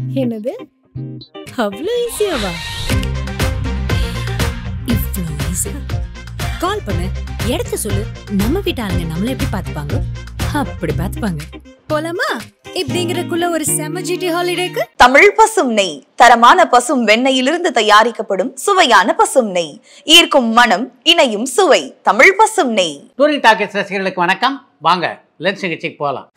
என்னது அவ்வளோ ஈஸியாவா இவ்வளோ ஈஸி கால் பண்ணு இடத்த சொல்லு நம்ம வீட்டு ஆளுங்க நம்மள எப்படி பார்த்துப்பாங்க அப்படி பார்த்துப்பாங்க போலாமா இப்படிங்கிறக்குள்ள ஒரு செம ஜிடி ஹாலிடேக்கு தமிழ் பசும் நெய் தரமான பசும் வெண்ணெயிலிருந்து தயாரிக்கப்படும் சுவையான பசும் நெய் ஈர்க்கும் மனம் இணையும் சுவை தமிழ் பசும் நெய் டூரிங் டாக்கெட் ரசிகர்களுக்கு வணக்கம் வாங்க லென்ஸ் நிகழ்ச்சிக்கு போகலாம்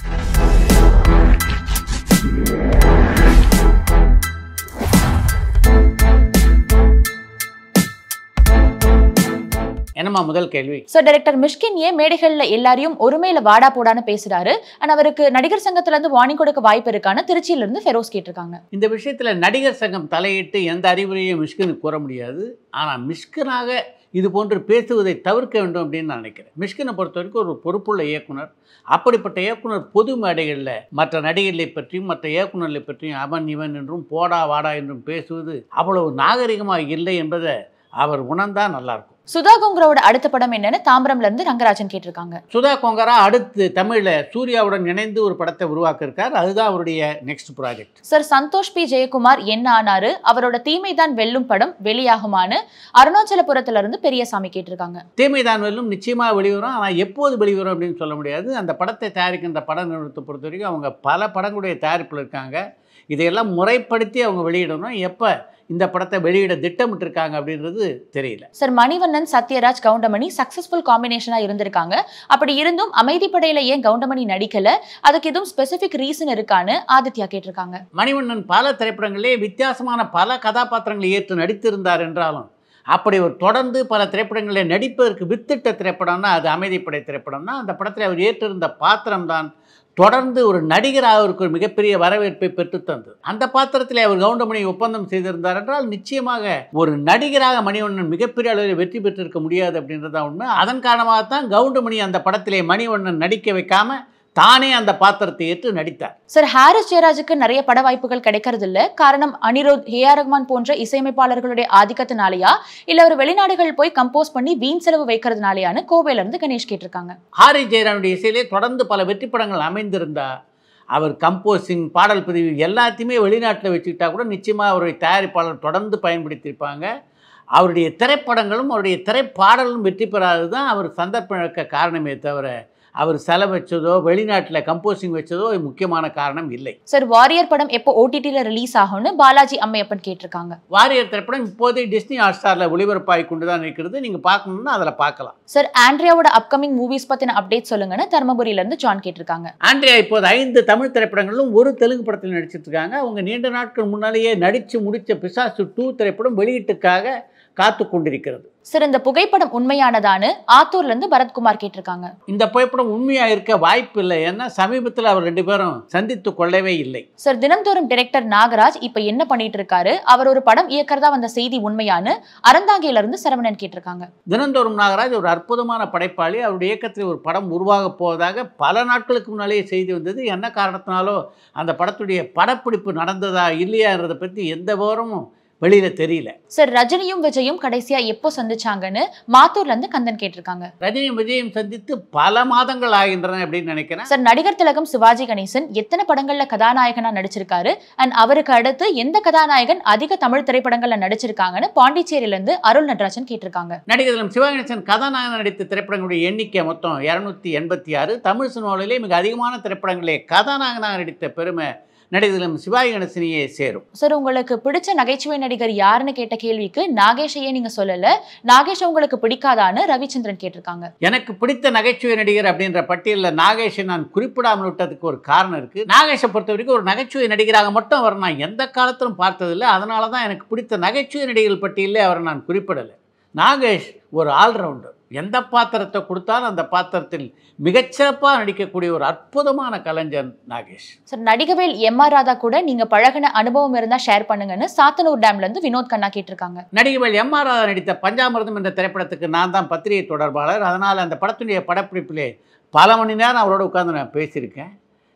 என்னம்மா முதல் கேள்வி ஸோ டைரக்டர் மிஷ்கின் ஏன் மேடைகள்ல எல்லாரையும் ஒருமையில வாடா போடான்னு பேசுறாரு அண்ட் அவருக்கு நடிகர் சங்கத்துல இருந்து வார்னிங் கொடுக்க வாய்ப்பு இருக்கான்னு திருச்சியில இருந்து ஃபெரோஸ் கேட்டிருக்காங்க இந்த விஷயத்தில் நடிகர் சங்கம் தலையிட்டு எந்த அறிவுரையும் மிஷ்கினுக்கு கூற முடியாது ஆனால் மிஷ்கினாக இது போன்று பேசுவதை தவிர்க்க வேண்டும் அப்படின்னு நான் நினைக்கிறேன் மிஷ்கினை பொறுத்த வரைக்கும் ஒரு பொறுப்புள்ள இயக்குனர் அப்படிப்பட்ட இயக்குனர் பொது மேடைகளில் மற்ற நடிகர்களை பற்றியும் மற்ற இயக்குனர்களை பற்றியும் அவன் இவன் என்றும் போடா வாடா என்றும் பேசுவது அவ்வளவு நாகரிகமாக இல்லை என்பதை அவர் உணர்ந்தா நல்லாயிருக்கும் சுதா கோங்கரோட அடுத்த படம் என்னன்னு தாம்பரம்ல இருந்து ரங்கராஜன் கேட்டிருக்காங்க சுதா கொங்கரா அடுத்து தமிழில் சூர்யாவுடன் இணைந்து ஒரு படத்தை உருவாக்க இருக்கார் அதுதான் அவருடைய next project sir Santhosh P Jayakumar என்ன ஆனாரு அவரோட தீமைதான் வெல்லும் படம் வெளியாகுமான்னு அருணாச்சலபுரத்துல இருந்து பெரியசாமி கேட்டிருக்காங்க தீமைதான் வெல்லும் நிச்சயமாக வெளிவரும் ஆனால் எப்போது வெளிவரும் அப்படின்னு சொல்ல முடியாது அந்த படத்தை தயாரிக்கின்ற பட நிறுவனத்தை பொறுத்த வரைக்கும் அவங்க பல படங்களுடைய தயாரிப்பில் இருக்காங்க இதையெல்லாம் முறைப்படுத்தி அவங்க வெளியிடணும் எப்போ இந்த படத்தை வெளியிட திட்டமிட்டிருக்காங்க அப்படின்றது தெரியல சார் மணிவண்ணன் சத்யராஜ் கவுண்டமணி சக்சஸ்ஃபுல் காம்பினேஷனா இருந்திருக்காங்க அப்படி இருந்தும் அமைதிப்படையில ஏன் கவுண்டமணி நடிக்கல அதுக்கு எதுவும் ஸ்பெசிபிக் ரீசன் இருக்கான்னு ஆதித்யா கேட்டிருக்காங்க மணிவண்ணன் பல திரைப்படங்களிலே வித்தியாசமான பல கதாபாத்திரங்களை ஏற்று நடித்திருந்தார் என்றாலும் அப்படி ஒரு தொடர்ந்து பல திரைப்படங்களில் நடிப்பதற்கு வித்திட்ட திரைப்படம்னா அது அமைதிப்படை திரைப்படம்னா அந்த படத்தில் அவர் ஏற்றிருந்த பாத்திரம்தான் தொடர்ந்து ஒரு நடிகராக அவருக்கு ஒரு மிகப்பெரிய வரவேற்பை பெற்றுத்தந்தது அந்த பாத்திரத்தில் அவர் கவுண்டமணி ஒப்பந்தம் செய்திருந்தார் என்றால் நிச்சயமாக ஒரு நடிகராக மணிவண்ணன் மிகப்பெரிய அளவில் வெற்றி பெற்றிருக்க முடியாது அப்படின்றது தான் உண்மை அதன் காரணமாகத்தான் கவுண்டமணி அந்த படத்திலே மணிவண்ணன் நடிக்க வைக்காம தானே அந்த பாத்திரத்தை ஏற்று நடித்தார் சார் ஹாரிஸ் ஜெயராஜுக்கு நிறைய பட வாய்ப்புகள் கிடைக்கிறது இல்ல காரணம் அனிருத் ஏ ஆர் ரஹ்மான் போன்ற இசையமைப்பாளர்களுடைய ஆதிக்கத்தினாலயா இல்ல அவர் வெளிநாடுகள் போய் கம்போஸ் பண்ணி வீண் செலவு வைக்கிறதுனாலயான்னு கோவையில இருந்து கணேஷ் கேட்டிருக்காங்க ஹாரி ஜெயராமுடைய இசையிலே தொடர்ந்து பல வெற்றி படங்கள் அமைந்திருந்தா அவர் கம்போசிங் பாடல் பதிவு எல்லாத்தையுமே வெளிநாட்டில் வச்சுக்கிட்டா கூட நிச்சயமாக அவருடைய தயாரிப்பாளர் தொடர்ந்து பயன்படுத்தியிருப்பாங்க அவருடைய திரைப்படங்களும் அவருடைய திரைப்பாடலும் வெற்றி பெறாதது தான் அவர் சந்தர்ப்பம் இழக்க காரணமே தவிர அவர் செலவு வச்சதோ வெளிநாட்டில் கம்போசிங் வச்சதோ இது முக்கியமான காரணம் இல்லை சார் வாரியர் படம் எப்போ ஓடிடில ரிலீஸ் ஆகும்னு பாலாஜி அம்மையப்பன் கேட்டிருக்காங்க வாரியர் திரைப்படம் இப்போதே டிஸ்னி ஹாட் ஸ்டாரில் ஒளிபரப்பாகி கொண்டு தான் இருக்கிறது நீங்கள் பார்க்கணுன்னா அதில் பார்க்கலாம் சார் ஆண்ட்ரியாவோட அப்கமிங் மூவிஸ் பத்தின அப்டேட் சொல்லுங்கன்னு தர்மபுரியில இருந்து ஜான் கேட்டிருக்காங்க ஆண்ட்ரியா இப்போது ஐந்து தமிழ் திரைப்படங்களிலும் ஒரு தெலுங்கு படத்தில் நடிச்சிட்டு இருக்காங்க அவங்க நீண்ட நாட்கள் முன்னாலேயே நடித்து முடித்த பிசாசு டூ திரைப்படம் வெளியீட்டுக்காக காத்து கொண்டிருக்கிறது சார் இந்த புகைப்படம் உண்மையானதான்னு ஆத்தூர்ல இருந்து பரத்குமார் கேட்டிருக்காங்க இந்த புகைப்படம் உண்மையாக இருக்க வாய்ப்பு இல்லை ஏன்னா சமீபத்தில் அவர் ரெண்டு பேரும் சந்தித்து கொள்ளவே இல்லை சார் தினந்தோறும் டைரக்டர் நாகராஜ் இப்ப என்ன பண்ணிட்டு இருக்காரு அவர் ஒரு படம் இயக்கிறதா வந்த செய்தி உண்மையான்னு அறந்தாங்கியில இருந்து சரவணன் கேட்டிருக்காங்க தினந்தோறும் நாகராஜ் ஒரு அற்புதமான படைப்பாளி அவருடைய இயக்கத்தில் ஒரு படம் உருவாக போவதாக பல நாட்களுக்கு முன்னாலேயே செய்தி வந்தது என்ன காரணத்தினாலோ அந்த படத்துடைய படப்பிடிப்பு நடந்ததா இல்லையான்றதை பற்றி எந்த விவரமும் வெளியில் தெரியல சார் ரஜினியும் விஜயும் கடைசியா எப்போ சந்திச்சாங்கன்னு மாத்தூர்ல இருந்து கந்தன் கேட்டிருக்காங்க ரஜினியும் விஜயும் சந்தித்து பல மாதங்கள் ஆகின்றன அப்படின்னு நினைக்கிறேன் சார் நடிகர் திலகம் சிவாஜி கணேசன் எத்தனை படங்கள்ல கதாநாயகனா நடிச்சிருக்காரு அண்ட் அவருக்கு அடுத்து எந்த கதாநாயகன் அதிக தமிழ் திரைப்படங்கள்ல நடிச்சிருக்காங்கன்னு பாண்டிச்சேரியில இருந்து அருள் நடராஜன் கேட்டிருக்காங்க நடிகர் திலம் சிவகணேசன் கதாநாயகன் நடித்த திரைப்படங்களுடைய எண்ணிக்கை மொத்தம் இரநூத்தி எண்பத்தி ஆறு தமிழ் சினிமாவிலே மிக அதிகமான திரைப்படங்களே கதாநாயகனாக நடித்த பெருமை நடிகர் திலம் சிவாஜி கணேசனையே சேரும் சார் உங்களுக்கு பிடிச்ச நகைச்சுவை நடிகர் யாருன்னு கேட்ட கேள்விக்கு நாகேஷையே நீங்க சொல்லல நாகேஷ் உங்களுக்கு பிடிக்காதான்னு ரவிச்சந்திரன் கேட்டிருக்காங்க எனக்கு பிடித்த நகைச்சுவை நடிகர் அப்படின்ற பட்டியலில் நாகேஷை நான் குறிப்பிடாமல் விட்டதுக்கு ஒரு காரணம் இருக்குது நாகேஷை பொறுத்த வரைக்கும் ஒரு நகைச்சுவை நடிகராக மட்டும் அவர் நான் எந்த காலத்திலும் பார்த்ததில்லை அதனால தான் எனக்கு பிடித்த நகைச்சுவை நடிகர்கள் பட்டியலில் அவரை நான் குறிப்பிடலை நாகேஷ் ஒரு ஆல்ரவுண்டர் எந்த பாத்திரத்தை கொடுத்தாலும் அந்த பாத்திரத்தில் மிகச்சிறப்பாக நடிக்கக்கூடிய ஒரு அற்புதமான கலைஞன் Nagesh sir Nadigavel M R Radha கூட நீங்க பழகின அனுபவம் இருந்தா ஷேர் பண்ணுங்கன்னு சாத்தனூர் டேம்ல இருந்து வினோத் கண்ணா கேட்டிருக்காங்க நடிகர்கள் எம் ஆர் ராதா நடித்த பஞ்சாமிர்தம் என்ற திரைப்படத்துக்கு நான் தான் பத்திரிகை தொடர்பாளர் அதனால் அந்த படத்துடைய படப்பிடிப்பிலே பல மணி நேரம் அவரோட உட்கார்ந்து நான் பேசியிருக்கேன்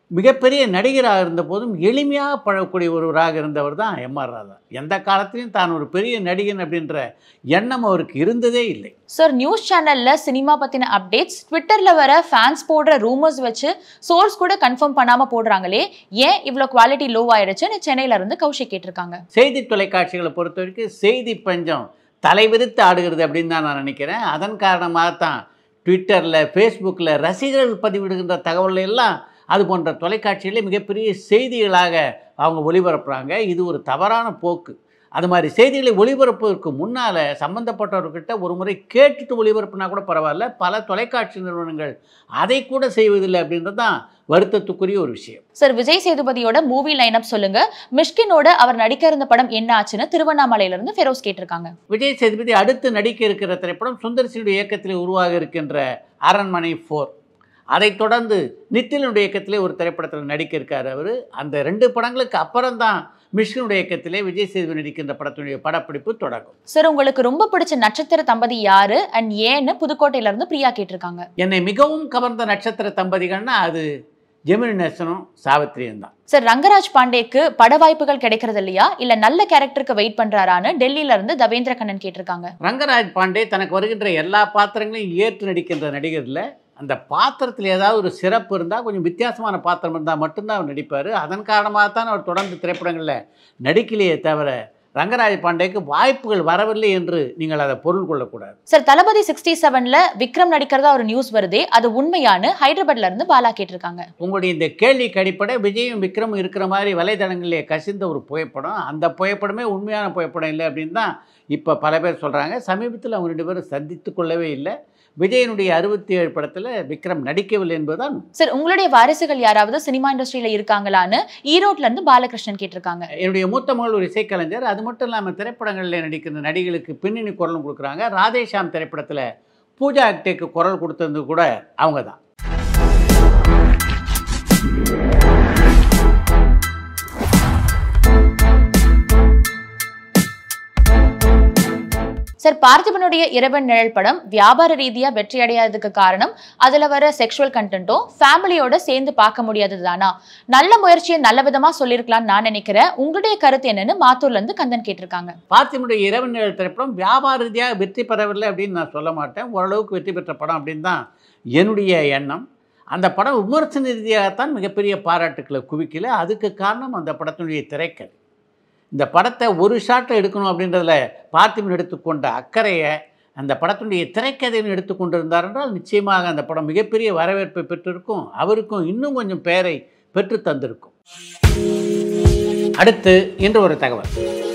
மிகப்பெரிய நடிகராக இருந்த போதும் எளிமையாக பழகக்கூடிய ஒருவராக இருந்தவர் தான் எம்ஆர் ராதா எந்த காலத்திலையும் தான் ஒரு பெரிய நடிகன் அப்படின்ற எண்ணம் அவருக்கு இருந்ததே இல்லை சார் நியூஸ் சேனல்ல சினிமா பத்தின அப்டேட்ஸ் ட்விட்டர்ல வர ஃபேன்ஸ் போடுற ரூமர்ஸ் வச்சு சோர்ஸ் கூட கன்ஃபார்ம் பண்ணாம போடுறாங்களே ஏன் இவ்வளோ குவாலிட்டி லோ ஆயிடுச்சுன்னு சென்னையில இருந்து கௌஷிக் கேட்டிருக்காங்க செய்தி தொலைக்காட்சிகளை பொறுத்த வரைக்கும் செய்தி பஞ்சம் தலைவிரித்து ஆடுகிறது அப்படின்னு தான் நான் நினைக்கிறேன் அதன் காரணமாக தான் ட்விட்டரில் ஃபேஸ்புக்கில் ரசிகர்கள் பதிவிடுகின்ற தகவல் எல்லாம் அது போன்ற தொலைக்காட்சிகளே மிகப்பெரிய செய்திகளாக அவங்க ஒளிபரப்புகிறாங்க இது ஒரு தவறான போக்கு அது மாதிரி செய்திகளை ஒளிபரப்புவதற்கு முன்னால் சம்மந்தப்பட்டவர்கிட்ட ஒரு முறை கேட்டுட்டு ஒளிபரப்புனா கூட பரவாயில்ல பல தொலைக்காட்சி நிறுவனங்கள் அதை கூட செய்வதில்லை அப்படின்றது தான் வருத்தத்துக்குரிய ஒரு விஷயம் சார் விஜய் சேதுபதியோட மூவி லைனப் சொல்லுங்க மிஷ்கினோட அவர் நடிக்க இருந்த படம் என்ன ஆச்சுன்னு திருவண்ணாமலையில இருந்து ஃபெரோஸ் கேட்டிருக்காங்க விஜய் சேதுபதி அடுத்து நடிக்க இருக்கிற திரைப்படம் சுந்தர்சியுடைய இயக்கத்தில் உருவாக இருக்கின்ற அரண்மனை ஃபோர் அதைத் தொடர்ந்து நித்திலனுடைய இயக்கத்திலே ஒரு திரைப்படத்தில் நடிக்க இருக்கார் அவர் அந்த ரெண்டு படங்களுக்கு அப்புறம்தான் மிஷ்கினுடைய இயக்கத்திலே விஜய் சேதுபதி நடிக்கின்ற படத்தினுடைய படப்பிடிப்பு தொடங்கும் சார் உங்களுக்கு ரொம்ப பிடிச்ச நட்சத்திர தம்பதி யாரு அண்ட் ஏன்னு புதுக்கோட்டையில இருந்து பிரியா கேட்டிருக்காங்க என்னை மிகவும் கவர்ந்த நட்சத்திர தம்பதிகள்னா அது ஜெமினி நேசனும் சாவித்திரியும் தான் சார் ரங்கராஜ் பாண்டேக்கு பட வாய்ப்புகள் கிடைக்கிறது இல்லையா இல்ல நல்ல கேரக்டருக்கு வெயிட் பண்றாரான்னு டெல்லியில இருந்து தவேந்திர கண்ணன் கேட்டிருக்காங்க ரங்கராஜ் பாண்டே தனக்கு வருகின்ற எல்லா பாத்திரங்களையும் ஏற்று நடிக்கின்ற நடிகரில் அந்த பாத்திரத்தில் ஏதாவது ஒரு சிறப்பு இருந்தால் கொஞ்சம் வித்தியாசமான பாத்திரம் இருந்தால் மட்டும்தான் அவர் நடிப்பார் அதன் காரணமாக தான் அவர் தொடர்ந்து திரைப்படங்களில் நடிக்கலையே தவிர ரங்கராஜ் பாண்டேக்கு வாய்ப்புகள் வரவில்லை என்று நீங்கள் அதை பொருள் கொள்ளக்கூடாது சார் தளபதி சிக்ஸ்டி செவன்ல விக்ரம் நடிக்கிறதா ஒரு நியூஸ் வருதே அது உண்மையான்னு ஹைதராபாத்ல இருந்து பாலா கேட்டிருக்காங்க உங்களுடைய இந்த கேள்விக்கு அடிப்படை விஜயும் விக்ரமும் இருக்கிற மாதிரி வலைதளங்களிலே கசிந்த ஒரு புகைப்படம் அந்த புகைப்படமே உண்மையான புகைப்படம் இல்லை அப்படின்னு தான் இப்போ பல பேர் சொல்கிறாங்க சமீபத்தில் அவங்க ரெண்டு பேரும் சந்தித்து கொள்ளவே இல்லை விஜயனுடைய அறுபத்தி ஏழு படத்தில் விக்ரம் நடிக்கவில்லை என்பதுதான் சார் உங்களுடைய வாரிசுகள் யாராவது சினிமா இண்டஸ்ட்ரியில இருக்காங்களான்னு ஈரோட்ல இருந்து பாலகிருஷ்ணன் கேட்டிருக்காங்க என்னுடைய மூத்த மகள் ஒரு இசைக்கலைஞர் அது மட்டும் இல்லாமல் திரைப்படங்களில் நடிக்கிற நடிகளுக்கு பின்னணி குரலும் கொடுக்குறாங்க ராதேஷாம் திரைப்படத்தில் பூஜா அக்டேக்கு குரல் கொடுத்தது கூட அவங்க தான் சார் பார்த்திபனுடைய இரவன் நிழல் படம் வியாபார ரீதியா வெற்றி அடையாததுக்கு காரணம் அதுல வர செக்ஷுவல் கண்டென்ட்டும் ஃபேமிலியோட சேர்ந்து பார்க்க முடியாதது தானா நல்ல முயற்சியை நல்ல விதமா சொல்லியிருக்கலாம்னு நான் நினைக்கிறேன் உங்களுடைய கருத்து என்னன்னு மாத்தூர்ல இருந்து கந்தன் கேட்டிருக்காங்க பார்த்திபனுடைய இரவு நிழல் திரைப்படம் வியாபார ரீதியாக வெற்றி பெறவில்லை அப்படின்னு நான் சொல்ல மாட்டேன் ஓரளவுக்கு வெற்றி பெற்ற படம் அப்படின்னு தான் என்னுடைய எண்ணம் அந்த படம் விமர்சன ரீதியாகத்தான் மிகப்பெரிய பாராட்டுக்களை குவிக்கல அதுக்கு காரணம் அந்த படத்தினுடைய திரைக்கதை இந்த படத்தை ஒரு ஷாட்டில் எடுக்கணும் அப்படின்றதுல பார்த்திபன் எடுத்துக்கொண்ட அக்கறையை அந்த படத்தினுடைய திரைக்கதைன்னு எடுத்துக்கொண்டிருந்தார் என்றால் நிச்சயமாக அந்த படம் மிகப்பெரிய வரவேற்பை பெற்றிருக்கும் அவருக்கும் இன்னும் கொஞ்சம் பெயரை பெற்று தந்திருக்கும் அடுத்து இன்று ஒரு தகவல்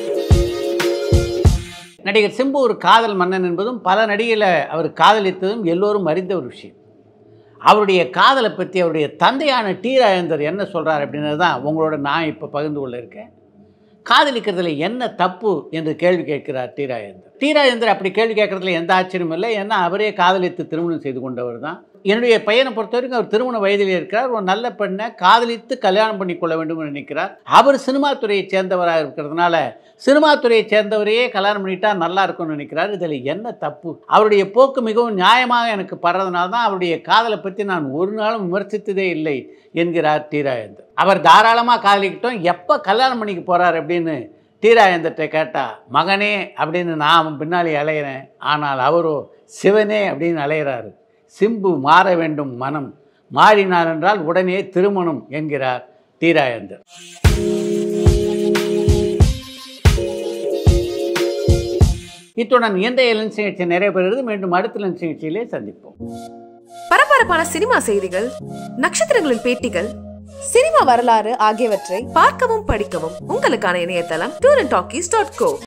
நடிகர் சிம்பு ஒரு காதல் மன்னன் என்பதும் பல நடிகளை அவர் காதலித்ததும் எல்லோரும் அறிந்த ஒரு விஷயம் அவருடைய காதலை பற்றி அவருடைய தந்தையான டி ராஜேந்தர் என்ன சொல்கிறார் அப்படின்றது தான் உங்களோட நான் இப்போ பகிர்ந்து கொள்ள இருக்கேன் காதலிக்கிறதுல என்ன தப்பு என்று கேள்வி கேட்கிறார் டி ராஜேந்தர் டி ராஜேந்தர் அப்படி கேள்வி கேட்கறதுல எந்த ஆச்சரியமும் இல்லை ஏன்னா அவரே காதலித்து திருமணம் செய்து கொண்டவர் தான் என்னுடைய பையனை பொறுத்த வரைக்கும் அவர் திருமண வயதில் இருக்கிறார் ஒரு நல்ல பெண்ணை காதலித்து கல்யாணம் பண்ணி கொள்ள வேண்டும் என்று நினைக்கிறார் அவர் சினிமா துறையை சேர்ந்தவராக இருக்கிறதுனால சினிமா துறையை சேர்ந்தவரையே கல்யாணம் பண்ணிட்டா நல்லா இருக்கும்னு நினைக்கிறார் இதில் என்ன தப்பு அவருடைய போக்கு மிகவும் நியாயமாக எனக்கு படுறதுனால தான் அவருடைய காதலை பற்றி நான் ஒரு நாளும் விமர்சித்ததே இல்லை என்கிறார் டி ராஜேந்தர் அவர் தாராளமாக காதலிக்கிட்டோம் எப்போ கல்யாணம் பண்ணிக்க போகிறார் அப்படின்னு டி ராஜேந்தர்கிட்ட கேட்டா மகனே அப்படின்னு நான் அவன் பின்னாலே அலையிறேன் ஆனால் அவரோ சிவனே அப்படின்னு அலையிறாரு சிம்பு மாற வேண்டும் மனம் மாறினார் என்றால் உடனே திருமணம் என்கிறார் டி ராஜேந்தர் இத்துடன் இன்றைய லென்ஸ் நிகழ்ச்சி நிறைவேறுகிறது மீண்டும் அடுத்த லென்ஸ் நிகழ்ச்சியிலே சந்திப்போம் பரபரப்பான சினிமா செய்திகள் நட்சத்திரங்களின் பேட்டிகள் சினிமா வரலாறு ஆகியவற்றை பார்க்கவும் படிக்கவும் உங்களுக்கான இணையதளம் tour and talkies dot go